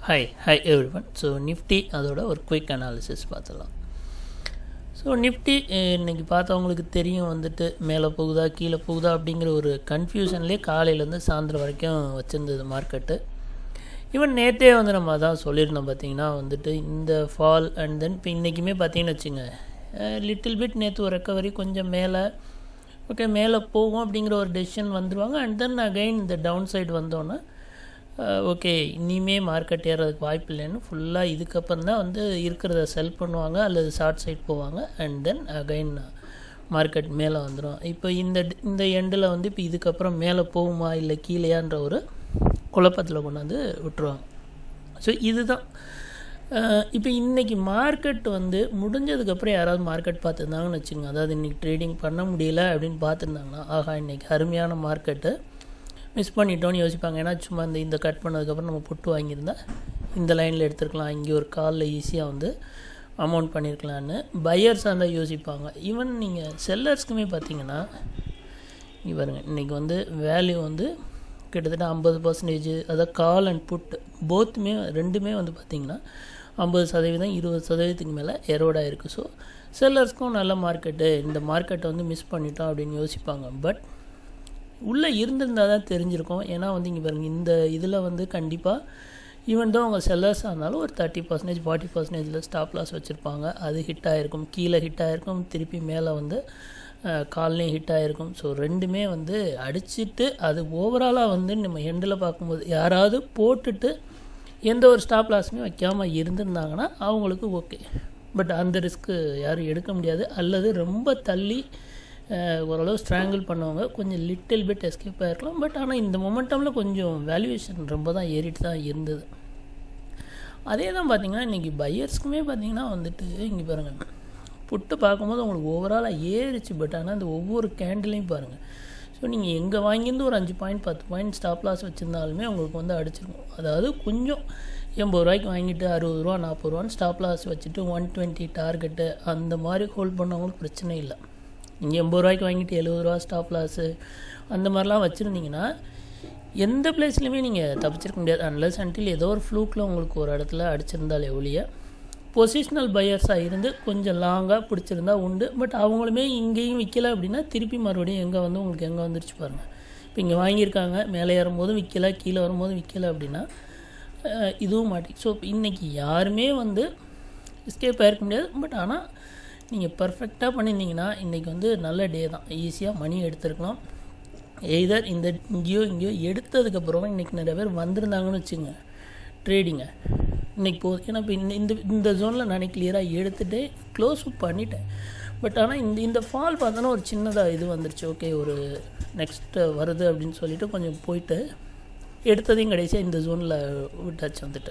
hi hi everyone so nifty அதோட ஒரு quick analysis பார்த்துடலாம் ஸோ நிஃப்டி இன்றைக்கி பார்த்தவங்களுக்கு தெரியும் வந்துட்டு மேலே போகுதா கீழே போகுதா அப்படிங்கிற ஒரு கன்ஃபியூஷன்லேயே காலையிலேருந்து சாயந்தரம் வரைக்கும் வச்சுருந்தது மார்க்கெட்டு ஈவன் நேற்றே வந்து நம்ம அதான் சொல்லியிருந்தோம் பார்த்தீங்கன்னா வந்துட்டு இந்த ஃபால் அண்ட் தென் இப்போ இன்றைக்குமே பார்த்தீங்கன்னு வச்சுங்க லிட்டில் பிட் நேற்று ஒரு ரெக்கவரி கொஞ்சம் மேலே ஓகே மேலே போகும் அப்படிங்கிற ஒரு டெசிஷன் வந்துடுவாங்க அண்ட் தென் அகைன் இந்த டவுன் சைடு வந்தோன்னே ஓகே இனிமே மார்க்கெட் ஏறதுக்கு வாய்ப்பு இல்லைன்னு ஃபுல்லாக இதுக்கப்புறம் தான் வந்து இருக்கிறத செல் பண்ணுவாங்க அல்லது ஷார்ட் சைட் போவாங்க அண்ட் தென் அகைன் மார்க்கெட் மேலே வந்துடும் இப்போ இந்த இந்த எண்டில் வந்து இப்போ இதுக்கப்புறம் மேலே போகுமா இல்லை கீழேயான்ற ஒரு குழப்பத்தில் கொண்டாந்து விட்டுருவாங்க ஸோ இதுதான் இப்போ இன்றைக்கி மார்க்கெட் வந்து முடிஞ்சதுக்கப்புறம் யாராவது மார்க்கெட் பார்த்துருந்தாங்கன்னு வச்சுங்க அதாவது இன்றைக்கி ட்ரேடிங் பண்ண முடியல அப்படின்னு பார்த்துருந்தாங்கன்னா ஆஹா இன்றைக்கி அருமையான மார்க்கெட்டு மிஸ் பண்ணிட்டோன்னு யோசிப்பாங்க ஏன்னா சும்மா இந்த இந்த கட் பண்ணதுக்கப்புறம் நம்ம புட்டு வாங்கியிருந்தா இந்த லைனில் எடுத்துருக்கலாம் இங்கே ஒரு காலில் ஈஸியாக வந்து அமௌண்ட் பண்ணியிருக்கலான்னு பையர்ஸாக இருந்தால் யோசிப்பாங்க ஈவன் நீங்கள் செல்லர்ஸ்க்குமே பார்த்தீங்கன்னா இங்கே பாருங்கள் இன்றைக்கி வந்து வேல்யூ வந்து கிட்டத்தட்ட ஐம்பது பர்சன்டேஜ் அதாவது கால் அண்ட் புட் போத்துமே ரெண்டுமே வந்து பார்த்திங்கன்னா ஐம்பது சதவீதம் இருபது சதவீதத்துக்கு மேலே எரோடாக இருக்குது ஸோ செல்லர்ஸ்க்கும் நல்ல மார்க்கெட்டு இந்த மார்க்கெட்டை வந்து மிஸ் பண்ணிட்டோம் அப்படின்னு யோசிப்பாங்க பட் உள்ளே இருந்திருந்தால் தான் தெரிஞ்சிருக்கும் ஏன்னா வந்து இங்கே பாருங்கள் இந்த இதில் வந்து கண்டிப்பாக ஈவன் தான் அவங்க செல்லர்ஸாக இருந்தாலும் ஒரு தேர்ட்டி பர்சன்டேஜ் ஃபார்ட்டி பர்சன்டேஜில் ஸ்டாப் லாஸ் வச்சுருப்பாங்க அது ஹிட் ஆகிருக்கும் கீழே ஹிட் ஆகிருக்கும் திருப்பி மேலே வந்து கால்லையும் ஹிட் ஆகிருக்கும் ஸோ ரெண்டுமே வந்து அடிச்சுட்டு அது ஓவராலாக வந்து நம்ம எண்டில் பார்க்கும்போது யாராவது போட்டுட்டு எந்த ஒரு ஸ்டாப் லாஸுமே வைக்காமல் இருந்திருந்தாங்கன்னா அவங்களுக்கு ஓகே பட் அந்த ரிஸ்க்கு யாரும் எடுக்க முடியாது அல்லது ரொம்ப தள்ளி ஓரளவு ஸ்ட்ராங்கிள் பண்ணவங்க கொஞ்சம் லிட்டில் பிட் எஸ்கேப் ஆகிருக்கலாம் பட் ஆனால் இந்த மொமெண்டமில் கொஞ்சம் வேல்யூவேஷன் ரொம்ப தான் ஏறிட்டு தான் இருந்தது அதே தான் பார்த்தீங்கன்னா இன்றைக்கி பையர்ஸ்க்குமே பார்த்தீங்கன்னா வந்துட்டு இங்கே பாருங்கள் புட்டு பார்க்கும்போது உங்களுக்கு ஓவராலாக ஏறிச்சு பட் ஆனால் அந்த ஒவ்வொரு கேண்டிலையும் பாருங்கள் ஸோ நீங்கள் எங்கே வாங்கியிருந்து ஒரு அஞ்சு பாயிண்ட் பத்து பாயிண்ட் ஸ்டாப் லாஸ் வச்சுருந்தாலுமே உங்களுக்கு வந்து அடிச்சிருக்கும் அதாவது கொஞ்சம் எண்பது ரூபாய்க்கு வாங்கிட்டு அறுபது ரூபா நாற்பது ரூபான்னு ஸ்டாப் லாஸ் வச்சுட்டு ஒன் டுவெண்ட்டி டார்கெட்டு அந்த மாதிரி ஹோல்ட் பண்ணவங்களுக்கு பிரச்சனை இல்லை நீங்கள் எண்பது ரூபாய்க்கு வாங்கிட்டு எழுபது ரூபா ஸ்டாப் லாஸு அந்த மாதிரிலாம் வச்சுருந்தீங்கன்னா எந்த பிளேஸ்லையுமே நீங்கள் தப்பிச்சிருக்க முடியாது அன்லஸ் அன்டில் ஏதோ ஒரு ஃப்ளூக்கில் உங்களுக்கு ஒரு இடத்துல அடிச்சிருந்தாலே ஒழிய பொசிஷ்னல் பையர்ஸாக இருந்து கொஞ்சம் லாங்காக பிடிச்சிருந்தா உண்டு பட் அவங்களுமே இங்கேயும் விற்கல அப்படின்னா திருப்பி மறுபடியும் எங்கே வந்து உங்களுக்கு எங்கே வந்துருச்சு பாருங்கள் இப்போ இங்கே வாங்கியிருக்காங்க மேலே ஏறும்போதும் விற்கல கீழே வரும்போதும் விற்கல அப்படின்னா இதுவும் மாட்டி ஸோ இன்றைக்கி யாருமே வந்து எஸ்கேப் ஆகிருக்க முடியாது பட் ஆனால் நீங்கள் பர்ஃபெக்டாக பண்ணியிருந்தீங்கன்னா இன்றைக்கி வந்து நல்ல டே தான் ஈஸியாக மணி எடுத்துருக்கலாம் எய்தர் இந்த இங்கேயோ இங்கேயோ எடுத்ததுக்கப்புறம் இன்றைக்கி நிறைய பேர் வந்திருந்தாங்கன்னு வச்சுங்க ட்ரேடிங்கை இன்றைக்கி போகுது ஏன்னா இப்போ இந்த இந்த இந்த ஜோனில் நான் கிளியராக எடுத்துகிட்டு க்ளோஸ் பண்ணிட்டேன் பட் ஆனால் இந்த இந்த ஃபால் பார்த்தோன்னா ஒரு சின்னதாக இது வந்துருச்சு ஓகே ஒரு நெக்ஸ்ட்டு வருது அப்படின்னு சொல்லிட்டு கொஞ்சம் போயிட்டு எடுத்ததையும் கடைசியாக இந்த ஜோனில் விட்டாச்சு வந்துட்டு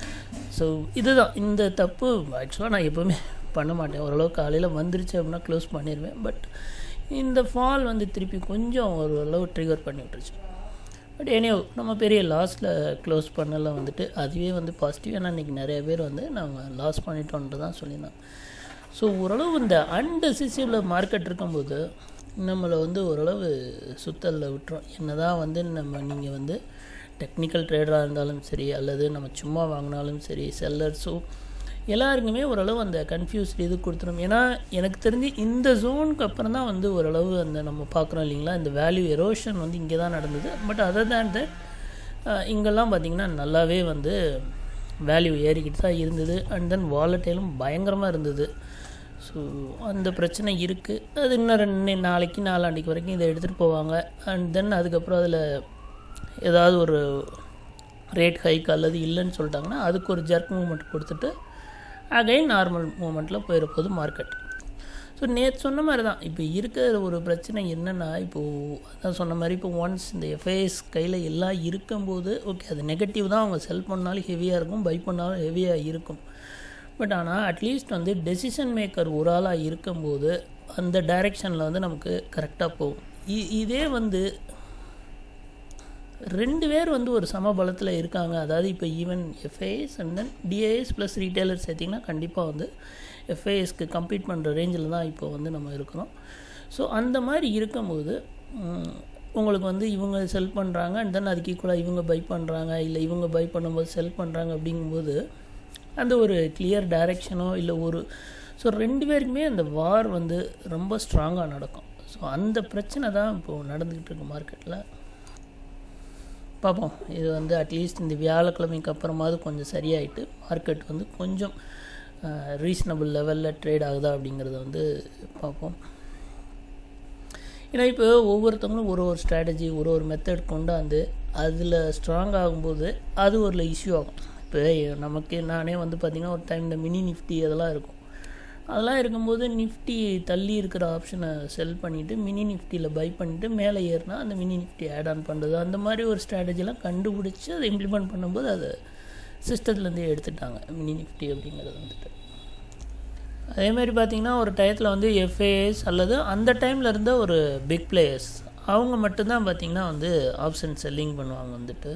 ஸோ இதுதான் இந்த தப்பு ஆக்சுவலாக நான் எப்போவுமே பண்ண மாட்டேன் ஓரளவு காலையில் வந்துருச்சு அப்படின்னா க்ளோஸ் பண்ணிடுவேன் பட் இந்த ஃபால் வந்து திருப்பி கொஞ்சம் ஓரளவு ட்ரிகர் பண்ணி விட்டுருச்சு பட் ஏனியோ நம்ம பெரிய லாஸில் க்ளோஸ் பண்ணல வந்துட்டு அதுவே வந்து பாசிட்டிவ் ஏன்னா இன்றைக்கி நிறைய பேர் வந்து நாங்கள் லாஸ் பண்ணிட்டோன்ட்டு தான் சொல்லியிருந்தாங்க ஸோ ஓரளவு இந்த அன்டெசிசிவில் மார்க்கெட் இருக்கும்போது நம்மளை வந்து ஓரளவு சுத்தலில் விட்டுரும் என்ன தான் வந்து நம்ம நீங்கள் வந்து டெக்னிக்கல் ட்ரேடராக இருந்தாலும் சரி அல்லது நம்ம சும்மா வாங்கினாலும் சரி செல்லர்ஸோ எல்லாருக்குமே ஓரளவு அந்த கன்ஃபியூஸ்ட் இது கொடுத்துரும் ஏன்னா எனக்கு தெரிஞ்சு இந்த ஜோனுக்கு அப்புறம் தான் வந்து ஓரளவு அந்த நம்ம பார்க்குறோம் இல்லைங்களா இந்த வேல்யூ எரோஷன் வந்து இங்கே தான் நடந்தது பட் அதர் தேன் தட் இங்கெல்லாம் பார்த்திங்கன்னா நல்லாவே வந்து வேல்யூ ஏறிக்கிட்டு தான் இருந்தது அண்ட் தென் வாலட்டைலும் பயங்கரமாக இருந்தது ஸோ அந்த பிரச்சனை இருக்குது அது இன்னும் ரெண்டு நாளைக்கு நாலாண்டிக்கு வரைக்கும் இதை எடுத்துகிட்டு போவாங்க அண்ட் தென் அதுக்கப்புறம் அதில் ஏதாவது ஒரு ரேட் ஹைக் அல்லது இல்லைன்னு சொல்லிட்டாங்கன்னா அதுக்கு ஒரு ஜர்க் மூமெண்ட் கொடுத்துட்டு அகைன் நார்மல் மூமெண்ட்டில் போயிட போகுது மார்க்கெட் ஸோ நேற்று சொன்ன மாதிரி தான் இப்போ இருக்கிற ஒரு பிரச்சனை என்னென்னா இப்போது அதான் சொன்ன மாதிரி இப்போ ஒன்ஸ் இந்த எஃப்ஐஎஸ் கையில் எல்லாம் இருக்கும்போது ஓகே அது நெகட்டிவ் தான் அவங்க செல் பண்ணாலும் ஹெவியாக இருக்கும் பை பண்ணாலும் ஹெவியாக இருக்கும் பட் ஆனால் அட்லீஸ்ட் வந்து டெசிஷன் மேக்கர் ஒரு ஆளாக இருக்கும்போது அந்த டைரெக்ஷனில் வந்து நமக்கு கரெக்டாக போகும் இதே வந்து ரெண்டு பேர் வந்து ஒரு சமபலத்தில் இருக்காங்க அதாவது இப்போ even FIs and then DIs plus retailers சேர்த்திங்கன்னா கண்டிப்பாக வந்து எஃப்ஐஎஸ்க்கு கம்ப்ளீட் பண்ணுற ரேஞ்சில் தான் இப்போ வந்து நம்ம இருக்கிறோம் ஸோ அந்த மாதிரி இருக்கும்போது உங்களுக்கு வந்து இவங்க செல் பண்ணுறாங்க அண்ட் தென் அதுக்கு ஈக்குவலாக இவங்க பை பண்ணுறாங்க இல்லை இவங்க பை பண்ணும்போது செல் பண்ணுறாங்க அப்படிங்கும்போது அந்த ஒரு கிளியர் டைரெக்ஷனோ இல்லை ஒரு ஸோ ரெண்டு பேருக்குமே அந்த வார் வந்து ரொம்ப ஸ்ட்ராங்காக நடக்கும் ஸோ அந்த பிரச்சனை தான் இப்போது நடந்துக்கிட்டு இருக்கு மார்க்கெட்டில் பார்ப்போம் இது வந்து அட்லீஸ்ட் இந்த வியாழக்கிழமைக்கு அப்புறமாவது கொஞ்சம் சரியாயிட்டு மார்க்கெட் வந்து கொஞ்சம் ரீசனபிள் லெவலில் ட்ரேட் ஆகுதா அப்படிங்கிறத வந்து பார்ப்போம் ஏன்னா இப்போ ஒவ்வொருத்தவங்களும் ஒரு ஒரு ஸ்ட்ராட்டஜி ஒரு ஒரு மெத்தட் கொண்டாந்து அதில் ஸ்ட்ராங் ஆகும்போது அது ஒரு இஷ்யூ ஆகும் இப்போ நமக்கு நானே வந்து பார்த்திங்கன்னா ஒரு டைம் இந்த மினி நிஃப்டி அதெல்லாம் இருக்கும் அதெல்லாம் இருக்கும்போது நிஃப்டி தள்ளி இருக்கிற ஆப்ஷனை செல் பண்ணிவிட்டு மினி நிஃப்டியில் பை பண்ணிவிட்டு மேலே ஏறினா அந்த மினி நிஃப்டி ஆட் ஆன் பண்ணுறது அந்த மாதிரி ஒரு ஸ்ட்ராட்டஜிலாம் கண்டுபிடிச்சி அதை இம்ப்ளிமெண்ட் பண்ணும்போது அதை சிஸ்டத்துலேருந்தே எடுத்துட்டாங்க மினி நிஃப்டி அப்படிங்கிறது வந்துட்டு அதே மாதிரி பார்த்திங்கன்னா ஒரு டயத்தில் வந்து எஃப்ஏஎஸ் அல்லது அந்த டைமில் இருந்த ஒரு பிக் பிளேயர்ஸ் அவங்க மட்டும்தான் பார்த்திங்கன்னா வந்து ஆப்ஷன் செல்லிங் பண்ணுவாங்க வந்துட்டு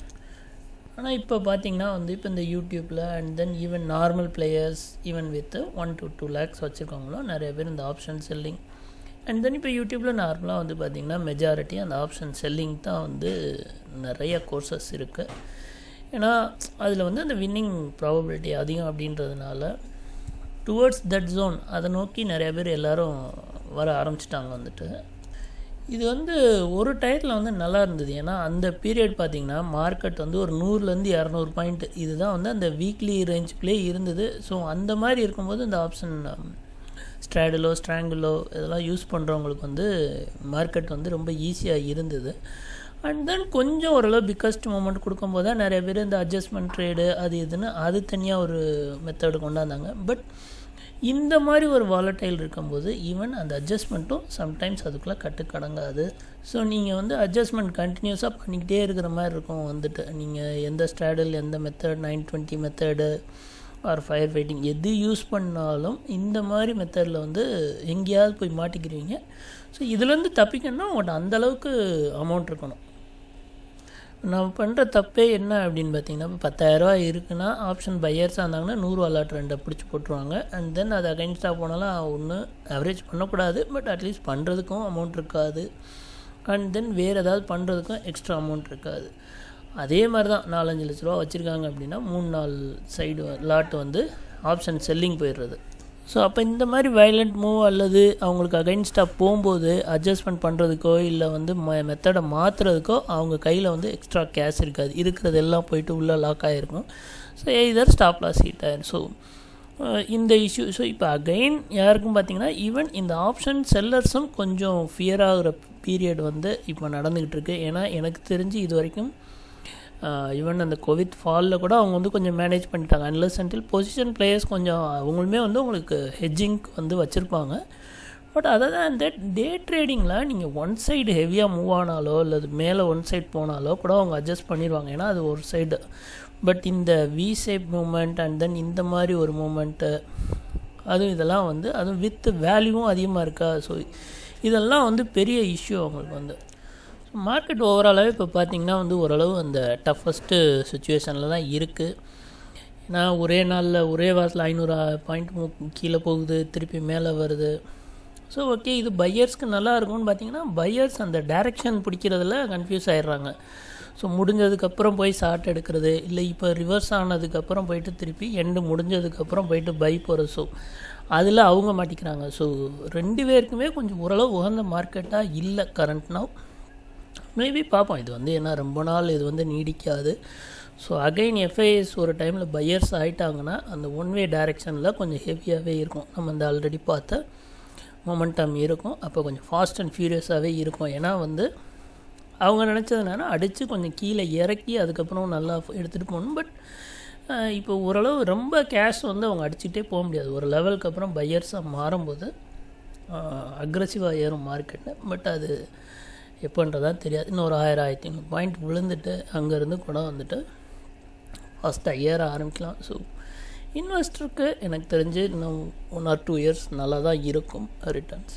ஆனால் இப்போ பார்த்தீங்கன்னா வந்து இப்போ இந்த யூடியூப்பில் and then even normal players even with one to two lakhs வச்சுருக்கவங்களும் நிறைய பேர் இந்த ஆப்ஷன் செல்லிங் அண்ட் தென் இப்போ யூடியூப்பில் நார்மலாக வந்து பார்த்திங்கன்னா மெஜாரிட்டி அந்த ஆப்ஷன் செல்லிங் தான் வந்து நிறைய கோர்சஸ் இருக்குது ஏன்னா அதில் வந்து அந்த வின்னிங் ப்ராபபிலிட்டி அதிகம் அப்படின்றதுனால டுவர்ட்ஸ் தட் ஜோன் அதை நோக்கி நிறைய பேர் எல்லோரும் வர ஆரம்பிச்சிட்டாங்க வந்துட்டு இது வந்து ஒரு டயத்தில் வந்து நல்லா இருந்தது ஏன்னா அந்த பீரியட் பார்த்திங்கன்னா மார்க்கெட் வந்து ஒரு நூறுலேருந்து இரநூறு பாயிண்ட் இதுதான் வந்து அந்த வீக்லி ரேஞ்சுக்குள்ளே இருந்தது ஸோ அந்த மாதிரி இருக்கும்போது இந்த ஆப்ஷன் ஸ்ட்ராடலோ ஸ்ட்ராங்கிளோ இதெல்லாம் யூஸ் பண்ணுறவங்களுக்கு வந்து மார்க்கெட் வந்து ரொம்ப ஈஸியாக இருந்தது அண்ட் தென் கொஞ்சம் ஓரளவு பிக்கஸ்ட் மூமெண்ட் கொடுக்கும்போது தான் நிறைய பேர் இந்த அட்ஜஸ்ட்மெண்ட் ட்ரேடு அது இதுன்னு அது தனியாக ஒரு மெத்தடு கொண்டாந்தாங்க பட் இந்த மாதிரி ஒரு வாலட்டைல் இருக்கும்போது ஈவன் அந்த அட்ஜஸ்ட்மெண்ட்டும் சம்டைம்ஸ் அதுக்குள்ளே கட்டு கடங்காது ஸோ நீங்கள் வந்து அட்ஜஸ்ட்மெண்ட் கண்டினியூஸாக பண்ணிக்கிட்டே இருக்கிற மாதிரி இருக்கும் வந்துட்டு நீங்கள் எந்த ஸ்ட்ராடல் எந்த method nine twenty method or fire fighting எது யூஸ் பண்ணாலும் இந்த மாதிரி மெத்தடில் வந்து எங்கேயாவது போய் மாட்டிக்கிறீங்க ஸோ இதுலேருந்து தப்பிக்கணும்னா உங்கள்கிட்ட அந்தளவுக்கு அமௌண்ட் இருக்கணும் நம்ம பண்ணுற தப்பே என்ன அப்படின்னு பார்த்தீங்கன்னா இப்போ பத்தாயிரரூவா இருக்குன்னா ஆப்ஷன் பையர்ஸாக இருந்தாங்கன்னா நூறுரூவா லாட் ரெண்டை பிடிச்சி போட்டுருவாங்க அண்ட் தென் அது அகைன்ஸ்டாக போனாலும் ஒன்று அவரேஜ் பண்ணக்கூடாது பட் அட்லீஸ்ட் பண்ணுறதுக்கும் அமௌண்ட் இருக்காது அண்ட் தென் வேறு ஏதாவது பண்ணுறதுக்கும் எக்ஸ்ட்ரா அமௌண்ட் இருக்காது அதே மாதிரி தான் நாலஞ்சு லட்ச ரூபா வச்சுருக்காங்க அப்படின்னா மூணு நாலு சைடு லாட் வந்து ஆப்ஷன் செல்லிங் போயிடுறது ஸோ அப்போ இந்த மாதிரி வயலண்ட் மூவ் அல்லது அவங்களுக்கு அகைன்ஸ்டாக போகும்போது அட்ஜஸ்ட்மெண்ட் பண்ணுறதுக்கோ இல்லை வந்து ம மெத்தடை மாற்றுறதுக்கோ அவங்க கையில் வந்து எக்ஸ்ட்ரா கேஷ் இருக்காது இருக்கிறது எல்லாம் போயிட்டு உள்ளே லாக் ஆகிருக்கும் so either stop loss hit ஆயிரும் ஸோ இந்த இஷ்யூ ஸோ இப்போ அகைன் யாருக்கும் பார்த்தீங்கன்னா ஈவன் இந்த ஆப்ஷன் செல்லர்ஸும் கொஞ்சம் ஃபியர் ஆகிற பீரியட் வந்து இப்போ நடந்துக்கிட்டு இருக்கு ஏன்னா எனக்கு தெரிஞ்சு இது வரைக்கும் ஈவன் அந்த கோவிட் ஃபாலில் கூட அவங்க வந்து கொஞ்சம் மேனேஜ் பண்ணிட்டாங்க அன்லஸ் அண்டில் பொசிஷன் பிளேயர்ஸ் கொஞ்சம் அவங்களுமே வந்து உங்களுக்கு ஹெட்ஜிங் வந்து வச்சுருப்பாங்க பட் அதை தான் இந்த டே ட்ரேடிங்கில் நீங்கள் ஒன் சைடு ஹெவியாக மூவ் ஆனாலோ அல்லது மேலே ஒன் சைடு போனாலோ கூட அவங்க அட்ஜஸ்ட் பண்ணிடுவாங்க ஏன்னா அது ஒரு சைடு பட் இந்த V shape moment and then இந்த மாதிரி ஒரு மூமெண்ட்டு அதுவும் இதெல்லாம் வந்து அதுவும் வித் வேல்யூவும் அதிகமாக இருக்கா ஸோ இதெல்லாம் வந்து பெரிய இஷ்யூ அவங்களுக்கு வந்து மார்க்கெட் ஓவராலாகவே இப்போ பார்த்திங்கன்னா வந்து ஓரளவு அந்த டஃபஸ்ட்டு சுச்சுவேஷனில் தான் இருக்குது ஏன்னா ஒரே நாளில் ஒரே வாரத்தில் ஐநூறு பாயிண்ட் கீழே போகுது திருப்பி மேலே வருது ஸோ ஓகே இது பையர்ஸ்க்கு நல்லா இருக்கும்னு பார்த்தீங்கன்னா பையர்ஸ் அந்த டைரெக்ஷன் பிடிக்கிறதுல கன்ஃபியூஸ் ஆகிடுறாங்க ஸோ முடிஞ்சதுக்கப்புறம் போய் ஷார்ட் எடுக்கிறது இல்லை இப்போ ரிவர்ஸ் ஆனதுக்கப்புறம் போயிட்டு திருப்பி எண்டு முடிஞ்சதுக்கப்புறம் போயிட்டு பை போகிறது ஸோ அதில் அவங்க மாட்டிக்கிறாங்க ஸோ ரெண்டு பேருக்குமே கொஞ்சம் ஓரளவு உகந்த மார்க்கெட்டாக இல்லை கரண்ட் நாவ் மேபி பார்ப்போம் இது வந்து ஏன்னா ரொம்ப நாள் இது வந்து நீடிக்காது ஸோ அகைன் எஃப்ஐஎஸ் ஒரு டைமில் பையர்ஸ் ஆகிட்டாங்கன்னா அந்த ஒன் வே டைரெக்ஷனில் கொஞ்சம் ஹெவியாகவே இருக்கும் நம்ம இந்த ஆல்ரெடி பார்த்த மொமெண்டம் இருக்கும் அப்போ கொஞ்சம் ஃபாஸ்ட் அண்ட் ஃபியூரியஸாகவே இருக்கும் ஏன்னா வந்து அவங்க நினச்சதுனால அடித்து கொஞ்சம் கீழே இறக்கி அதுக்கப்புறம் நல்லா எடுத்துகிட்டு போகணும் பட் இப்போ ஓரளவு ரொம்ப கேஷ் வந்து அவங்க அடிச்சுட்டே போக முடியாது ஒரு லெவலுக்கு அப்புறம் பையர்ஸாக மாறும்போது அக்ரஸிவாக ஏறும் மார்க்கெட்டு பட் அது எப்போன்றதான் தெரியாது இன்னும் ஒரு ஆயிரம் ஆயிரத்தி ஐநூறு பாயிண்ட் விழுந்துட்டு அங்கேருந்து கூட வந்துட்டு ஃபஸ்ட்டாக ஏற ஆரம்பிக்கலாம் ஸோ இன்வெஸ்டருக்கு எனக்கு தெரிஞ்சு இன்னும் ஒன் ஆர் டூ இயர்ஸ் நல்லா தான் இருக்கும் ரிட்டர்ன்ஸ்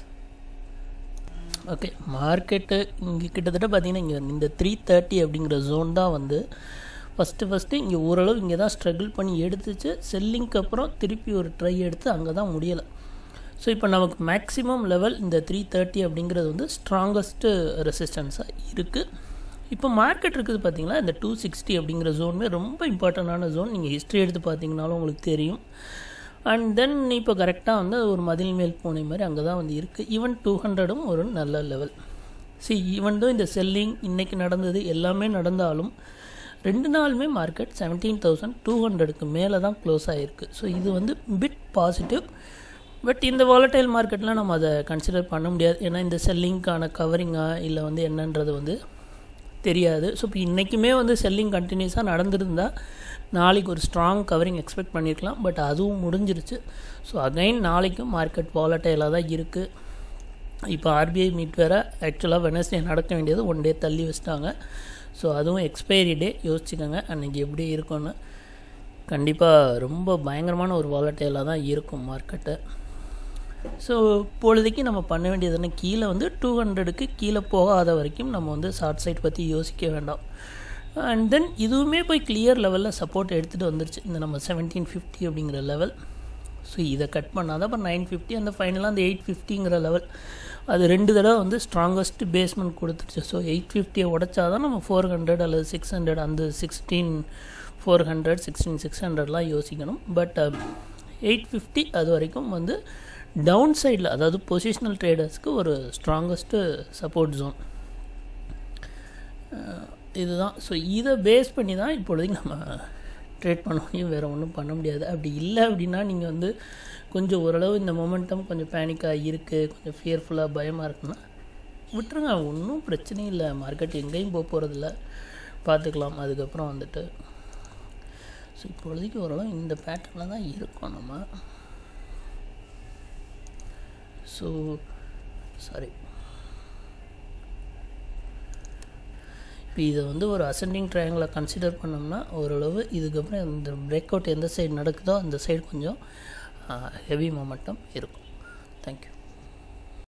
ஓகே மார்க்கெட்டு இங்கே கிட்டத்தட்ட பார்த்திங்கன்னா இங்கே இந்த த்ரீ தேர்ட்டி அப்படிங்கிற ஜோன் தான் வந்து ஃபஸ்ட்டு ஃபஸ்ட்டு இங்கே ஓரளவு இங்கே தான் ஸ்ட்ரகிள் பண்ணி எடுத்துச்சு செல்லிங்க்கு அப்புறம் திருப்பி ஒரு ட்ரை எடுத்து அங்கே தான் முடியலை ஸோ இப்போ நமக்கு மேக்ஸிமம் லெவல் இந்த த்ரீ தேர்ட்டி அப்படிங்கிறது வந்து ஸ்ட்ராங்கஸ்ட்டு ரெசிஸ்டன்ஸாக இருக்குது இப்போ மார்க்கெட் இருக்குது பார்த்தீங்களா இந்த டூ சிக்ஸ்டி அப்படிங்கிற ஜோனுமே ரொம்ப இம்பார்ட்டண்டான ஜோன் நீங்கள் ஹிஸ்ட்ரி எடுத்து பார்த்தீங்கனாலும் உங்களுக்கு தெரியும் அண்ட் தென் இப்போ கரெக்டாக வந்து ஒரு மதில் மேல் போன மாதிரி அங்கே தான் வந்து இருக்குது ஈவன் டூ ஹண்ட்ரடும் ஒரு நல்ல லெவல் சி ஈவன் தோ இந்த செல்லிங் இன்றைக்கி நடந்தது எல்லாமே நடந்தாலும் ரெண்டு நாளுமே மார்க்கெட் செவன்டீன் தௌசண்ட் டூ ஹண்ட்ரடுக்கு மேலே தான் க்ளோஸ் ஆகிருக்கு ஸோ இது வந்து பிட் பாசிட்டிவ் பட் இந்த வாலட்டைல் மார்க்கெட்டில் நம்ம அதை கன்சிடர் பண்ண முடியாது ஏன்னா இந்த செல்லிங்க்கான கவரிங்கா இல்லை வந்து என்னன்றது வந்து தெரியாது ஸோ இப்போ இன்றைக்குமே வந்து செல்லிங் கண்டினியூஸாக நடந்திருந்தால் நாளைக்கு ஒரு ஸ்ட்ராங் கவரிங் எக்ஸ்பெக்ட் பண்ணியிருக்கலாம் பட் அதுவும் முடிஞ்சிருச்சு ஸோ அகைன் நாளைக்கும் மார்க்கெட் வாலட்டைலாக தான் இருக்குது இப்போ ஆர்பிஐ மீட் வேறு ஆக்சுவலாக வெனஸ்டே நடக்க வேண்டியது ஒன் டே தள்ளி வச்சிட்டாங்க ஸோ அதுவும் எக்ஸ்பைரி டே யோசிச்சுக்கோங்க அன்றைக்கி எப்படி இருக்கும்னு கண்டிப்பாக ரொம்ப பயங்கரமான ஒரு வாலட்டைலாக தான் இருக்கும் மார்க்கெட்டு ஸோ இப்பொழுதைக்கு நம்ம பண்ண வேண்டியது என்ன கீழே வந்து டூ ஹண்ட்ரடுக்கு கீழே போகாத வரைக்கும் நம்ம வந்து ஷார்ட் சைட் பற்றி யோசிக்க வேண்டாம் அண்ட் தென் இதுவுமே போய் கிளியர் லெவலில் சப்போர்ட் எடுத்துகிட்டு வந்துருச்சு இந்த நம்ம செவன்டீன் ஃபிஃப்டி அப்படிங்கிற லெவல் ஸோ இதை கட் பண்ணாதான் அப்புறம் நைன் ஃபிஃப்டி அந்த ஃபைனலாக அந்த எயிட் ஃபிஃப்டிங்கிற லெவல் அது ரெண்டு தடவை வந்து ஸ்ட்ராங்கஸ்ட் பேஸ்மெண்ட் கொடுத்துருச்சு ஸோ எயிட் ஃபிஃப்டியை உடச்சா தான் நம்ம ஃபோர் ஹண்ட்ரட் அல்லது சிக்ஸ் ஹண்ட்ரட் அந்த sixteen four hundred sixteen six ஹண்ட்ரட்லாம் யோசிக்கணும் பட் எயிட் ஃபிஃப்டி அது வரைக்கும் வந்து டவுன் சைடில் அதாவது பொசிஷனல் ட்ரேடர்ஸ்க்கு ஒரு ஸ்ட்ராங்கஸ்ட்டு சப்போர்ட் ஜோன் இதுதான் ஸோ இதை பேஸ் பண்ணி தான் இப்பொழுதைக்கு நம்ம ட்ரேட் பண்ண முடியும் வேறு ஒன்றும் பண்ண முடியாது அப்படி இல்லை அப்படின்னா நீங்கள் வந்து கொஞ்சம் ஓரளவு இந்த மொமெண்டம் கொஞ்சம் பேனிக்காக இருக்குது கொஞ்சம் ஃபியர்ஃபுல்லாக பயமாக இருக்குன்னா விட்டுருங்க ஒன்றும் பிரச்சனை இல்லை மார்க்கெட் எங்கேயும் போக போகிறதில்ல பார்த்துக்கலாம் அதுக்கப்புறம் வந்துட்டு ஸோ இப்பொழுதைக்கு ஓரளவு இந்த பேட்டர்னில் தான் இருக்கோம் நம்ம ஸோ சாரி இப்போ இதை வந்து ஒரு அசெண்டிங் ட்ரையாங்கில் கன்சிடர் பண்ணோம்னா ஓரளவு இதுக்கப்புறம் இந்த பிரேக் அவுட் எந்த சைடு நடக்குதோ அந்த சைடு கொஞ்சம் ஹெவி மொமெண்டம் இருக்கும் தேங்க்யூ